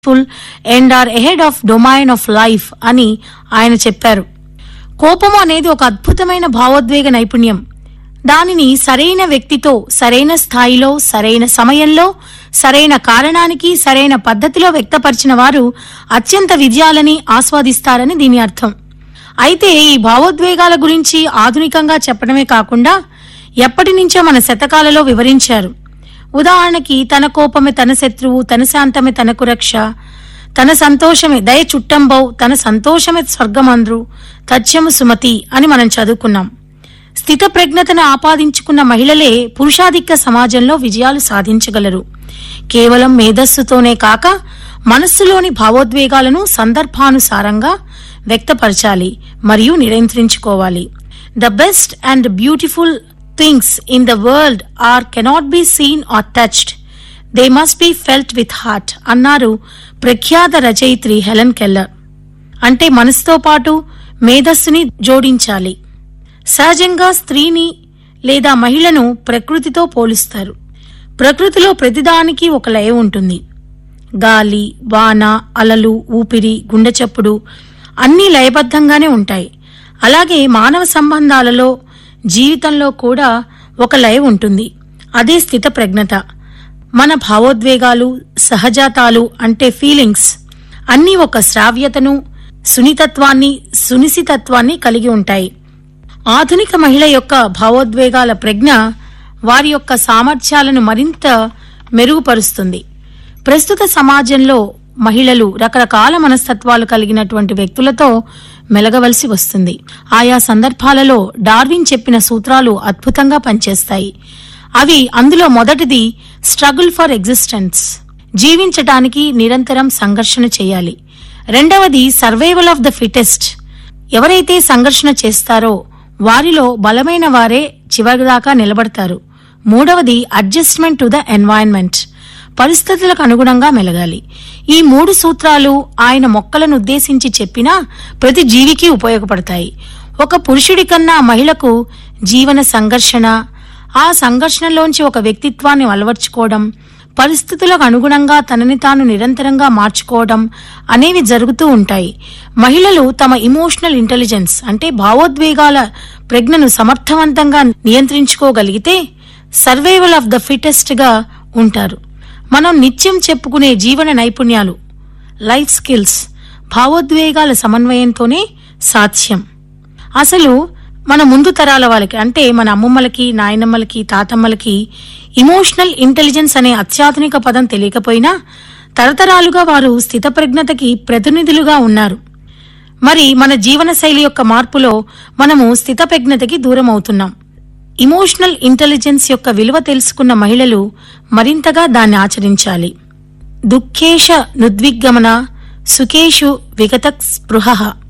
full and are ahead of domain of life అని ఆయన చెప్పారు కోపము అనేది ఒక అద్భుతమైన భావోద్వేగ నైపుణ్యం దానిని సరైన వ్యక్తితో సరైన స్థాయిలో సరైన సమయంలో సరైన కారణానికి సరైన పద్ధతిలో వ్యక్తపరిచిన వారు అత్యంత విజయాలని ఆస్వాదిస్తారని దీని అర్థం అయితే ఈ భావోద్వేగాల గురించి ఆధునికంగా చెప్పడమే కాకుండా ఎప్పటి నుంచో మన శతకాలలో వివరించారు ఉదాహరణకి తన కోపమే తన శత్రువు తన శాంతమే తనకు రక్ష తన సంతోషమే దయ చుట్టంబౌ తన సంతోషమే స్వర్గమంద్రు తథ్యము సుమతి అని మనం చదువుకున్నాం స్థిత ప్రజ్ఞతను ఆపాదించుకున్న మహిళలే పురుషాధిక్య సమాజంలో విజయాలు సాధించగలరు కేవలం మేధస్సుతోనే కాక మనస్సులోని భావోద్వేగాలను సందర్భానుసారంగా వ్యక్తపరచాలి మరియు నియంత్రించుకోవాలి the best and beautiful things in the world are cannot be seen or touched they must be felt with heart అన్నారు ప్రఖ్యాత రచయిత్రి హెలెన్ కెల్లర్ అంటే మనసుతో పాటు మేధస్సుని జోడించాలి సహజంగా స్త్రీని లేదా మహిళను ప్రకృతితో పోలుస్తారు ప్రకృతిలో ప్రతిదానికి ఒక లయ ఉంటుంది గాలి వాన అలలు ఊపిరి గుండె చప్పుడు అన్నీ లయబద్ధంగానే ఉంటాయి అలాగే మానవ సంబంధాలలో జీవితంలో కూడా ఒక లయ ఉంటుంది అదే స్థిత ప్రజ్ఞత మన భావోద్వేగాలు సహజాతాలు అంటే ఫీలింగ్స్ అన్నీ ఒక శ్రావ్యతను సున్నితత్వాన్ని సునిశితత్వాన్ని కలిగి ఉంటాయి ఆధునిక మహిళ యొక్క భావోద్వేగాల ప్రజ్ఞ వారి యొక్క సామర్థ్యాలను మరింత మెరుగుపరుస్తుంది ప్రస్తుత సమాజంలో మహిళలు రకరకాల మనస్తత్వాలు కలిగినటువంటి వ్యక్తులతో మెలగవలసి వస్తుంది ఆయా సందర్భాలలో డార్విన్ చెప్పిన సూత్రాలు అద్భుతంగా పనిచేస్తాయి అవి అందులో మొదటిది స్ట్రగుల్ ఫర్ ఎగ్జిస్టెన్స్ జీవించటానికి నిరంతరం సంఘర్షణ చేయాలి రెండవది సర్వైవల్ ఆఫ్ ద ఫిటెస్ట్ ఎవరైతే సంఘర్షణ చేస్తారో వారిలో బలమైన వారే చివరిదాకా నిలబడతారు మూడవది అడ్జస్ట్మెంట్ టు ద ఎన్వైరన్మెంట్ పరిస్థితులకు అనుగుణంగా మెలగాలి ఈ మూడు సూత్రాలు ఆయన మొక్కలను ఉద్దేశించి చెప్పినా ప్రతి జీవికి ఉపయోగపడతాయి ఒక పురుషుడి కన్నా మహిళకు జీవన సంఘర్షణ ఆ సంఘర్షణలోంచి ఒక వ్యక్తిత్వాన్ని అలవర్చుకోవడం పరిస్థితులకు అనుగుణంగా తనని తాను నిరంతరంగా మార్చుకోవడం అనేవి జరుగుతూ ఉంటాయి మహిళలు తమ ఇమోషనల్ ఇంటెలిజెన్స్ అంటే భావోద్వేగాల ప్రజ్ఞను సమర్థవంతంగా నియంత్రించుకోగలిగితే సర్వైవల్ ఆఫ్ ద ఫిటెస్ట్ గా ఉంటారు మనం నిత్యం చెప్పుకునే జీవన నైపుణ్యాలు లైఫ్ స్కిల్స్ భావోద్వేగాల సమన్వయంతోనే సాధ్యం అసలు మన ముందు తరాల వాళ్ళకి అంటే మన అమ్మమ్మలకి నాయనమ్మలకి తాతమ్మలకి ఇమోషనల్ ఇంటెలిజెన్స్ అనే అత్యాధునిక పదం తెలియకపోయినా తరతరాలుగా వారు స్థితప్రజ్ఞతకి ప్రతినిధులుగా ఉన్నారు మరి మన జీవనశైలి యొక్క మార్పులో మనము స్థితప్రజ్ఞతకి దూరం అవుతున్నాం ఇమోషనల్ ఇంటెలిజెన్స్ యొక్క విలువ తెలుసుకున్న మహిళలు మరింతగా దాన్ని ఆచరించాలి దుఃఖేష నుద్విగ్గమన సుఖేషు విగత స్పృహ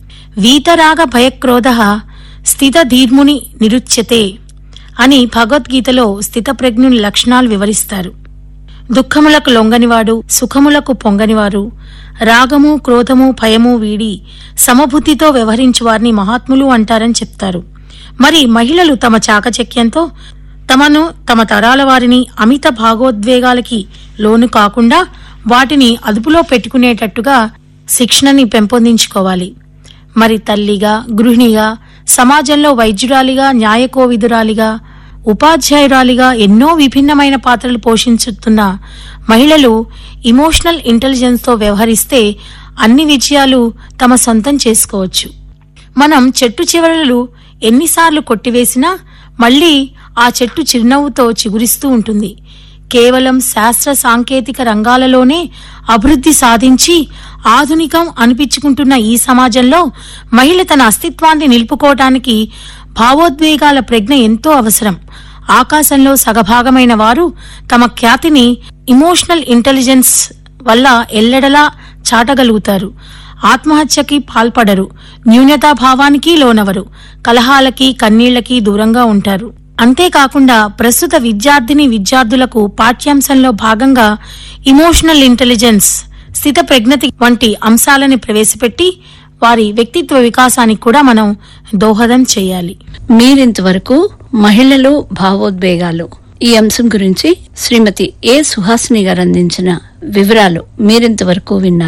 వీతరాగ భయక్రోధ స్థిత ధీర్ముని నిరుచ్యతే అని భగవద్గీతలో స్థితప్రజ్ఞుని లక్షణాలు వివరిస్తారు దుఃఖములకు లొంగనివాడు సుఖములకు పొంగనివారు రాగము క్రోధము భయము వీడి సమబుద్ధితో వ్యవహరించు వారిని మహాత్ములు అంటారని చెప్తారు మరి మహిళలు తమ చాకచక్యంతో తమను తమ తరాల వారిని అమిత భాగోద్వేగాలకి లోను కాకుండా వాటిని అదుపులో పెట్టుకునేటట్టుగా శిక్షణని పెంపొందించుకోవాలి మరి తల్లిగా గృహిణిగా సమాజంలో వైద్యురాలిగా న్యాయకోవిదురాలిగా ఉపాధ్యాయురాలిగా ఎన్నో విభిన్నమైన పాత్రలు పోషించుతున్న మహిళలు ఇమోషనల్ ఇంటెలిజెన్స్ తో వ్యవహరిస్తే అన్ని విజయాలు తమ సొంతం చేసుకోవచ్చు మనం చెట్టు చివరలు ఎన్నిసార్లు కొట్టివేసినా మళ్ళీ ఆ చెట్టు చిరునవ్వుతో చిగురిస్తూ ఉంటుంది కేవలం శాస్త్ర సాంకేతిక రంగాలలోనే అభివృద్ధి సాధించి ఆధునికం అనిపించుకుంటున్న ఈ సమాజంలో మహిళ తన అస్తిత్వాన్ని నిలుపుకోవటానికి భావోద్వేగాల ప్రజ్ఞ ఎంతో అవసరం ఆకాశంలో సగభాగమైన వారు తమ ఖ్యాతిని ఇమోషనల్ ఇంటెలిజెన్స్ వల్ల ఎల్లెడలా చాటగలుగుతారు ఆత్మహత్యకి పాల్పడరు న్యూనతాభావానికి లోనవరు కలహాలకి కన్నీళ్లకి దూరంగా ఉంటారు అంతేకాకుండా ప్రస్తుత విద్యార్థిని విద్యార్థులకు పాఠ్యాంశంలో భాగంగా ఇమోషనల్ ఇంటెలిజెన్స్ స్థిత ప్రజ్ఞతి వంటి అంశాలని ప్రవేశపెట్టి వారి వ్యక్తిత్వ వికాసానికి కూడా మనం దోహదం చేయాలి మీరింతవరకు మహిళలు భావోద్వేగాలు ఈ అంశం గురించి శ్రీమతి ఏ సుహాసిని గారు అందించిన వివరాలు మీరింతవరకు విన్నారు